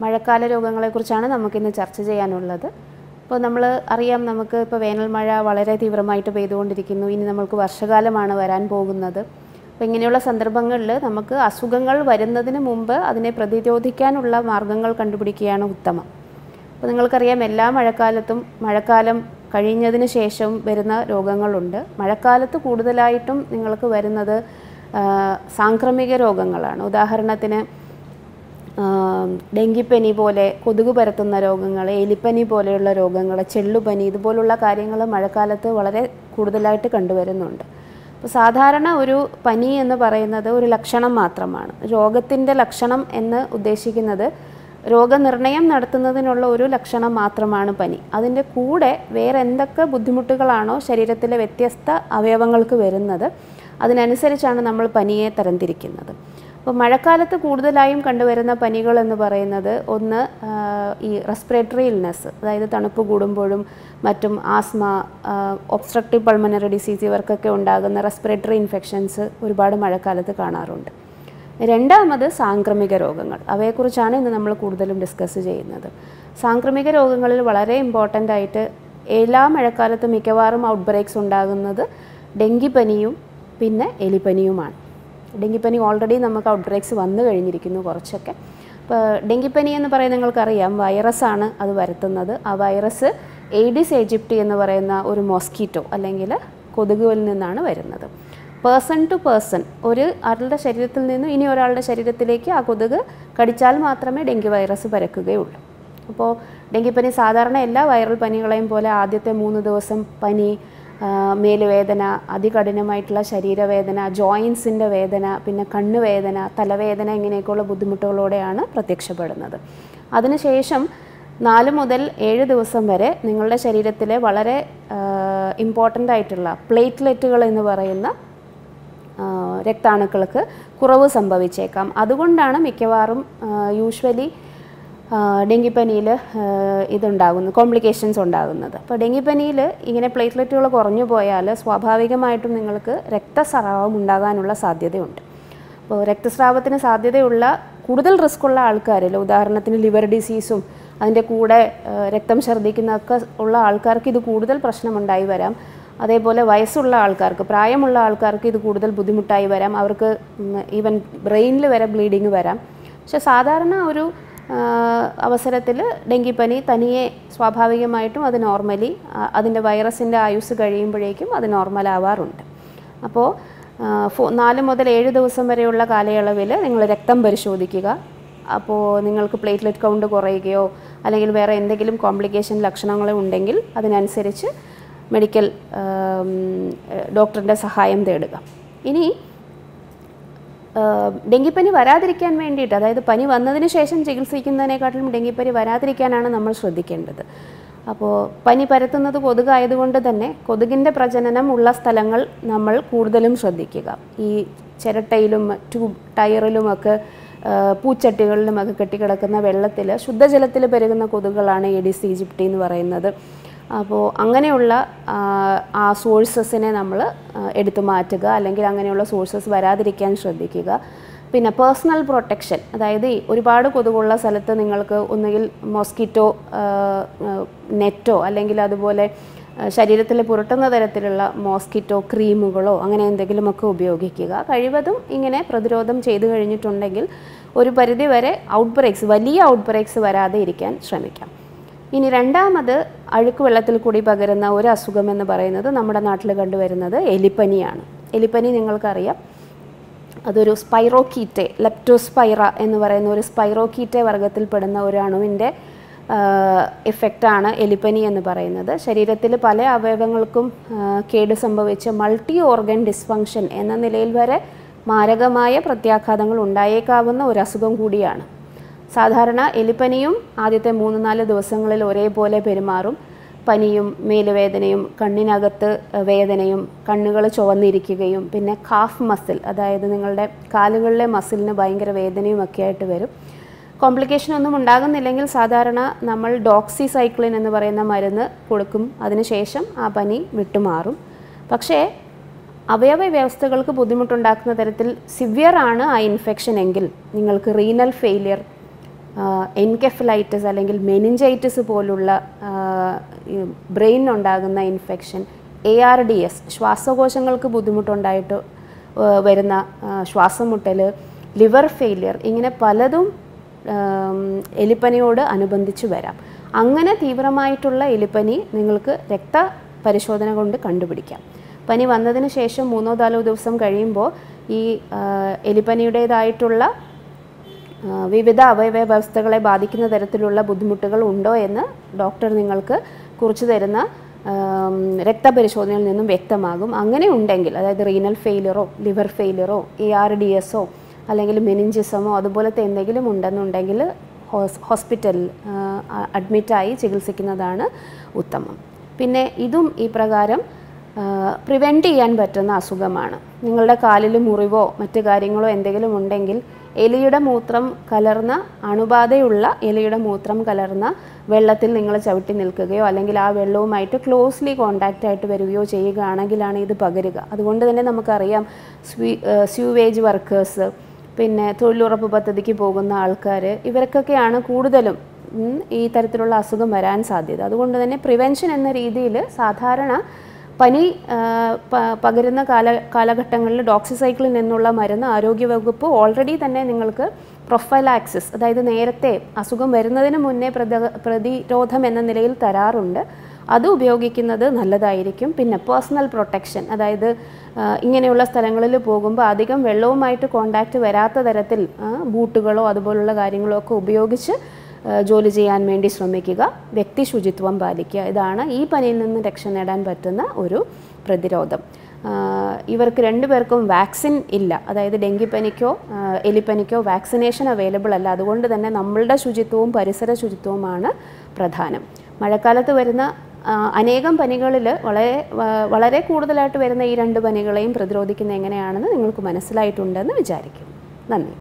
മഴക്കാല രോഗങ്ങളെക്കുറിച്ചാണ് നമുക്കിന്ന് ചർച്ച ചെയ്യാനുള്ളത് ഇപ്പോൾ നമ്മൾ അറിയാം നമുക്ക് ഇപ്പോൾ വേനൽ മഴ വളരെ തീവ്രമായിട്ട് പെയ്തുകൊണ്ടിരിക്കുന്നു ഇനി നമുക്ക് വർഷകാലമാണ് വരാൻ പോകുന്നത് അപ്പോൾ ഇങ്ങനെയുള്ള സന്ദർഭങ്ങളിൽ നമുക്ക് അസുഖങ്ങൾ വരുന്നതിന് മുമ്പ് അതിനെ പ്രതിരോധിക്കാനുള്ള മാർഗങ്ങൾ കണ്ടുപിടിക്കുകയാണ് ഉത്തമം അപ്പോൾ നിങ്ങൾക്കറിയാം എല്ലാ മഴക്കാലത്തും മഴക്കാലം കഴിഞ്ഞതിന് ശേഷം വരുന്ന രോഗങ്ങളുണ്ട് മഴക്കാലത്ത് കൂടുതലായിട്ടും നിങ്ങൾക്ക് വരുന്നത് ആ, സാംക്രമിക രോഗങ്ങളാണ് ഉദാഹരണത്തിന് ആം, ഡെങ്കിപ്പനി പോലെ കൊതുക് പരത്തുന്ന രോഗങ്ങൾ എലിപ്പനി പോലെയുള്ള രോഗങ്ങൾ ചെള്ളുപനി ഇതുപോലുള്ള കാര്യങ്ങൾ മഴക്കാലത്ത് വളരെ കൂടുതലായിട്ട് കണ്ടുവരുന്നുണ്ട് അപ്പോൾ സാധാരണ ഒരു പനി എന്ന് പറയുന്നത് ഒരു ലക്ഷണം മാത്രമാണ് രോഗത്തിൻ്റെ ലക്ഷണം എന്ന് ഉദ്ദേശിക്കുന്നത് രോഗനിർണയം നടത്തുന്നതിനുള്ള ഒരു ലക്ഷണം മാത്രമാണ് പനി അതിൻ്റെ കൂടെ വേറെ എന്തൊക്കെ ബുദ്ധിമുട്ടുകളാണോ ശരീരത്തിലെ വ്യത്യസ്ത അവയവങ്ങൾക്ക് വരുന്നത് അതിനനുസരിച്ചാണ് നമ്മൾ പനിയെ തരംതിരിക്കുന്നത് അപ്പോൾ മഴക്കാലത്ത് കൂടുതലായും കണ്ടുവരുന്ന പനികൾ എന്ന് പറയുന്നത് ഒന്ന് ആ, ഈ റെസ്പിറേറ്ററി ഇൽനെസ് അതായത് തണുപ്പ് കൂടുമ്പോഴും മറ്റും ആസ്മ ഒബ്സ്ട്രക്റ്റീവ് പൾമനറി ഡിസീസ് ഇവർക്കൊക്കെ ഉണ്ടാകുന്ന റെസ്പിറേറ്ററി ഇൻഫെക്ഷൻസ് ഒരുപാട് മഴക്കാലത്ത് കാണാറുണ്ട് രണ്ടാമത് സാംക്രമിക രോഗങ്ങൾ അവയെക്കുറിച്ചാണ് ഇന്ന് നമ്മൾ കൂടുതലും ഡിസ്കസ് ചെയ്യുന്നത് സാംക്രമിക രോഗങ്ങളിൽ വളരെ ഇമ്പോർട്ടൻ്റ് ആയിട്ട് എല്ലാ മഴക്കാലത്തും മിക്കവാറും ഔട്ട് ബ്രേക്സ് ഉണ്ടാകുന്നത് ഡെങ്കിപ്പനിയും പിന്നെ എലിപ്പനിയുമാണ് ഡെങ്കിപ്പനി ഓൾറെഡി നമുക്ക് ഔട്ട് ബ്രേക്സ് വന്നു കഴിഞ്ഞിരിക്കുന്നു കുറച്ചൊക്കെ ഇപ്പോൾ ഡെങ്കിപ്പനി എന്ന് പറയുന്നത് നിങ്ങൾക്കറിയാം വൈറസാണ് അത് വരുത്തുന്നത് ആ വൈറസ് എയ്ഡിസ് ഈജിപ്റ്റി എന്ന് പറയുന്ന ഒരു മോസ്കിറ്റോ അല്ലെങ്കിൽ കൊതുകുകളിൽ നിന്നാണ് വരുന്നത് പേഴ്സൺ ടു പേഴ്സൺ ഒരു ആളുടെ ശരീരത്തിൽ നിന്നും ഇനി ഒരാളുടെ ശരീരത്തിലേക്ക് ആ കൊതുക് കടിച്ചാൽ മാത്രമേ ഡെങ്കി വൈറസ് പരക്കുകയുള്ളൂ അപ്പോൾ ഡെങ്കിപ്പനി സാധാരണ എല്ലാ വൈറൽ പനികളെയും പോലെ ആദ്യത്തെ മൂന്ന് ദിവസം പനി ആ, മേലുവേദന അതികഠിനമായിട്ടുള്ള ശരീരവേദന ജോയിൻസിൻ്റെ വേദന പിന്നെ കണ്ണുവേദന തലവേദന ഇങ്ങനെയൊക്കെയുള്ള ബുദ്ധിമുട്ടുകളോടെയാണ് പ്രത്യക്ഷപ്പെടുന്നത് അതിനുശേഷം നാല് മുതൽ ഏഴ് ദിവസം വരെ നിങ്ങളുടെ ശരീരത്തിലെ വളരെ ഇമ്പോർട്ടൻ്റ് ആയിട്ടുള്ള പ്ലേറ്റ്ലെറ്റുകൾ എന്ന് പറയുന്ന ആ, രക്താണുക്കൾക്ക് കുറവ് സംഭവിച്ചേക്കാം അതുകൊണ്ടാണ് മിക്കവാറും യൂഷ്വലി ഡെങ്കിപ്പനിയിൽ ഇതുണ്ടാകുന്നു കോംപ്ലിക്കേഷൻസ് ഉണ്ടാകുന്നത് അപ്പോൾ ഡെങ്കിപ്പനിയിൽ ഇങ്ങനെ പ്ലേറ്റ്ലെറ്റുകൾ കുറഞ്ഞു പോയാൽ സ്വാഭാവികമായിട്ടും നിങ്ങൾക്ക് രക്തസ്രാവം ഉണ്ടാകാനുള്ള സാധ്യതയുണ്ട് അപ്പോൾ രക്തസ്രാവത്തിന് സാധ്യതയുള്ള കൂടുതൽ റിസ്ക് ഉള്ള ആൾക്കാരിൽ ഉദാഹരണത്തിന് ലിവർ ഡിസീസും അതിൻ്റെ കൂടെ ആ, രക്തം ഛർദ്ദിക്കുന്നതൊക്കെ ഉള്ള ആൾക്കാർക്ക് ഇത് കൂടുതൽ പ്രശ്നമുണ്ടായി വരാം അതേപോലെ വയസ്സുള്ള ആൾക്കാർക്ക് പ്രായമുള്ള ആൾക്കാർക്ക് ഇത് കൂടുതൽ ബുദ്ധിമുട്ടായി വരാം അവർക്ക് ഈവൻ ബ്രെയിനിൽ വരെ ബ്ലീഡിങ് വരാം പക്ഷെ സാധാരണ ഒരു അവസരത്തിൽ ഡെങ്കിപ്പനി തനിയെ സ്വാഭാവികമായിട്ടും അത് നോർമലി അതിൻ്റെ വൈറസിൻ്റെ ആയുസ് കഴിയുമ്പോഴേക്കും അത് നോർമൽ ആവാറുണ്ട് അപ്പോൾ ആ, ഫോ നാല് മുതൽ ഏഴ് ദിവസം വരെയുള്ള കാലയളവിൽ നിങ്ങൾ രക്തം പരിശോധിക്കുക അപ്പോൾ നിങ്ങൾക്ക് പ്ലേറ്റ്ലെറ്റ് കൗണ്ട് കുറയുകയോ അല്ലെങ്കിൽ വേറെ എന്തെങ്കിലും കോംപ്ലിക്കേഷൻ ലക്ഷണങ്ങൾ ഉണ്ടെങ്കിൽ അതിനനുസരിച്ച് മെഡിക്കൽ ആം, ഡോക്ടറിൻ്റെ സഹായം തേടുക ഇനി ആഹ് ഡെങ്കിപ്പനി വരാതിരിക്കാൻ വേണ്ടിയിട്ട് അതായത് പനി വന്നതിന് ശേഷം ചികിത്സിക്കുന്നതിനെക്കാട്ടിലും ഡെങ്കിപ്പനി വരാതിരിക്കാനാണ് നമ്മൾ ശ്രദ്ധിക്കേണ്ടത് അപ്പോൾ പനി പരത്തുന്നത് കൊതുകായതുകൊണ്ട് തന്നെ കൊതുകിൻ്റെ പ്രജനനം ഉള്ള സ്ഥലങ്ങൾ നമ്മൾ കൂടുതലും ശ്രദ്ധിക്കുക ഈ ചിരട്ടയിലും ട്യൂബ് ടയറിലുമൊക്കെ ആഹ് പൂച്ചട്ടികളിലുമൊക്കെ കെട്ടിക്കിടക്കുന്ന വെള്ളത്തിൽ ശുദ്ധജലത്തിൽ പെരുകുന്ന കൊതുകുകളാണ് എഡിസ് ഈജിപ്റ്റി എന്ന് പറയുന്നത് അപ്പോൾ അങ്ങനെയുള്ള ആ, ആ സോഴ്സസിനെ നമ്മൾ എടുത്തു മാറ്റുക അല്ലെങ്കിൽ അങ്ങനെയുള്ള സോഴ്സസ് വരാതിരിക്കാൻ ശ്രദ്ധിക്കുക പിന്നെ പേഴ്സണൽ പ്രൊട്ടക്ഷൻ അതായത് ഈ ഒരുപാട് കൊതുകുള്ള സ്ഥലത്ത് നിങ്ങൾക്ക് ഒന്നുകിൽ മോസ്കിറ്റോ നെറ്റോ അല്ലെങ്കിൽ അതുപോലെ ശരീരത്തിൽ പുരട്ടുന്ന തരത്തിലുള്ള മോസ്കിറ്റോ ക്രീമുകളോ അങ്ങനെ എന്തെങ്കിലുമൊക്കെ ഉപയോഗിക്കുക കഴിവതും ഇങ്ങനെ പ്രതിരോധം ചെയ്തു കഴിഞ്ഞിട്ടുണ്ടെങ്കിൽ ഒരു പരിധി വരെ ഔട്ട് ബ്രേക്സ് വലിയ ഔട്ട് ബ്രേക്സ് വരാതെ ഇരിക്കാൻ ശ്രമിക്കാം ഇനി രണ്ടാമത് അഴുക്ക് വെള്ളത്തിൽ കൂടി പകരുന്ന ഒരു അസുഖം എന്ന് പറയുന്നത് നമ്മുടെ നാട്ടിൽ കണ്ടുവരുന്നത് എലിപ്പനിയാണ് എലിപ്പനി നിങ്ങൾക്കറിയാം അതൊരു സ്പൈറോക്കീറ്റെ ലെപ്റ്റോസ്പൈറ എന്ന് പറയുന്ന ഒരു സ്പൈറോക്കീറ്റെ വർഗത്തിൽപ്പെടുന്ന ഒരു അണുവിൻ്റെ എഫക്റ്റാണ് എലിപ്പനി എന്ന് പറയുന്നത് ശരീരത്തിൽ പല അവയവങ്ങൾക്കും ആ, കേട് സംഭവിച്ച് മൾട്ടി ഓർഗൻ ഡിസ്ഫങ്ഷൻ എന്ന നിലയിൽ വരെ മാരകമായ പ്രത്യാഘാതങ്ങൾ ഉണ്ടായേക്കാവുന്ന ഒരു അസുഖം കൂടിയാണ് സാധാരണ എലിപ്പനിയും ആദ്യത്തെ മൂന്ന് നാല് ദിവസങ്ങളിൽ ഒരേപോലെ പെരുമാറും പനിയും മേലുവേദനയും കണ്ണിനകത്ത് വേദനയും കണ്ണുകൾ ചുവന്നിരിക്കുകയും പിന്നെ കാഫ് മസിൽ അതായത് നിങ്ങളുടെ കാലുകളിലെ മസിലിന് ഭയങ്കര വേദനയും ഒക്കെ ആയിട്ട് വരും കോംപ്ലിക്കേഷൻ ഒന്നും ഉണ്ടാകുന്നില്ലെങ്കിൽ സാധാരണ നമ്മൾ ഡോക്സി സൈക്ലിൻ എന്ന് പറയുന്ന മരുന്ന് കൊടുക്കും അതിനുശേഷം ആ പനി വിട്ടുമാറും പക്ഷേ അവയവ വ്യവസ്ഥകൾക്ക് ബുദ്ധിമുട്ടുണ്ടാക്കുന്ന തരത്തിൽ സിവിയർ ആണ് ആ ഇൻഫെക്ഷൻ എങ്കിൽ നിങ്ങൾക്ക് റീനൽ ഫെയിലിയർ എൻകെഫലൈറ്റിസ് അല്ലെങ്കിൽ മെനിഞ്ചൈറ്റിസ് പോലുള്ള ബ്രെയിനിനുണ്ടാകുന്ന infection A R D S ശ്വാസകോശങ്ങൾക്ക് ബുദ്ധിമുട്ടുണ്ടായിട്ട് ആ, വരുന്ന ആ, ശ്വാസം മുട്ടൽ ലിവർ ഫെയിലിയർ ഇങ്ങനെ പലതും ആം, എലിപ്പനിയോട് അനുബന്ധിച്ച് വരാം അങ്ങനെ തീവ്രമായിട്ടുള്ള എലിപ്പനി നിങ്ങൾക്ക് രക്ത പരിശോധന കൊണ്ട് കണ്ടുപിടിക്കാം പനി വന്നതിന് ശേഷം മൂന്നോ നാലോ ദിവസം കഴിയുമ്പോൾ ഈ ആ, എലിപ്പനിയുടേതായിട്ടുള്ള ആ, വിവിധ അവയവ വ്യവസ്ഥകളെ ബാധിക്കുന്ന തരത്തിലുള്ള ബുദ്ധിമുട്ടുകൾ ഉണ്ടോ എന്ന് ഡോക്ടർ നിങ്ങൾക്ക് കുറിച്ച് തരുന്ന ആം, രക്തപരിശോധനയിൽ നിന്നും വ്യക്തമാകും അങ്ങനെ ഉണ്ടെങ്കിൽ അതായത് റീനൽ ഫെയിലിയറോ ലിവർ ഫെയിലിയറോ ഇ ആർ ഡി എസോ അല്ലെങ്കിൽ മെനിഞ്ചിസമോ അതുപോലത്തെ എന്തെങ്കിലും ഉണ്ടെന്നുണ്ടെങ്കിൽ ഹോസ് ഹോസ്പിറ്റലിൽ അഡ്മിറ്റായി ചികിത്സിക്കുന്നതാണ് ഉത്തമം പിന്നെ ഇതും ഈ പ്രകാരം പ്രിവെൻറ്റ് ചെയ്യാൻ പറ്റുന്ന അസുഖമാണ് നിങ്ങളുടെ കാലിൽ മുറിവോ മറ്റു കാര്യങ്ങളോ എന്തെങ്കിലും ഉണ്ടെങ്കിൽ എലിയുടെ മൂത്രം കലർന്ന അണുബാധയുള്ള എലിയുടെ മൂത്രം കലർന്ന വെള്ളത്തിൽ നിങ്ങൾ ചവിട്ടി നിൽക്കുകയോ അല്ലെങ്കിൽ ആ വെള്ളവുമായിട്ട് ക്ലോസ്ലി കോണ്ടാക്റ്റ് ആയിട്ട് വരികയോ ചെയ്യുകയാണെങ്കിലാണ് ഇത് പകരുക അതുകൊണ്ട് തന്നെ നമുക്കറിയാം സ്വീ സ്യൂവേജ് വർക്കേഴ്സ് പിന്നെ തൊഴിലുറപ്പ് പദ്ധതിക്ക് പോകുന്ന ആൾക്കാർ ഇവർക്കൊക്കെയാണ് കൂടുതലും ഉം, ഈ തരത്തിലുള്ള അസുഖം വരാൻ സാധ്യത അതുകൊണ്ട് തന്നെ പ്രിവെൻഷൻ എന്ന രീതിയിൽ സാധാരണ പനി ആ, പ- പകരുന്ന കാല കാലഘട്ടങ്ങളിൽ ഡോക്സിസൈക്കിളിൽ നിന്നുള്ള മരുന്ന് ആരോഗ്യവകുപ്പ് ഓൾറെഡി തന്നെ നിങ്ങൾക്ക് പ്രൊഫൈലാക്സിസ് അതായത് നേരത്തെ അസുഖം വരുന്നതിന് മുന്നേ പ്രതി പ്രതിരോധം എന്ന നിലയിൽ തരാറുണ്ട് അത് ഉപയോഗിക്കുന്നത് നല്ലതായിരിക്കും പിന്നെ പേഴ്സണൽ പ്രൊട്ടക്ഷൻ അതായത് ആ, ഇങ്ങനെയുള്ള സ്ഥലങ്ങളിൽ പോകുമ്പോൾ അധികം വെള്ളവുമായിട്ട് കോണ്ടാക്റ്റ് വരാത്ത തരത്തിൽ ആ, ബൂട്ടുകളോ അതുപോലുള്ള കാര്യങ്ങളോ ഒക്കെ ഉപയോഗിച്ച് ആ, ജോലി ചെയ്യാൻ വേണ്ടി ശ്രമിക്കുക വ്യക്തി ശുചിത്വം പാലിക്കുക ഇതാണ് ഈ പനിയിൽ നിന്ന് രക്ഷ നേടാൻ പറ്റുന്ന ഒരു പ്രതിരോധം ആ, ഇവർക്ക് രണ്ടുപേർക്കും വാക്സിൻ ഇല്ല അതായത് ഡെങ്കിപ്പനിക്കോ ആ, എലിപ്പനിക്കോ വാക്സിനേഷൻ അവൈലബിൾ അല്ല അതുകൊണ്ട് തന്നെ നമ്മളുടെ ശുചിത്വവും പരിസര ശുചിത്വവുമാണ് പ്രധാനം മഴക്കാലത്ത് വരുന്ന ആ, അനേകം പനികളിൽ വളരെ വ- വളരെ കൂടുതലായിട്ട് വരുന്ന ഈ രണ്ട് പനികളെയും പ്രതിരോധിക്കുന്ന എങ്ങനെയാണെന്ന് നിങ്ങൾക്ക് മനസ്സിലായിട്ടുണ്ടെന്ന് വിചാരിക്കും നന്ദി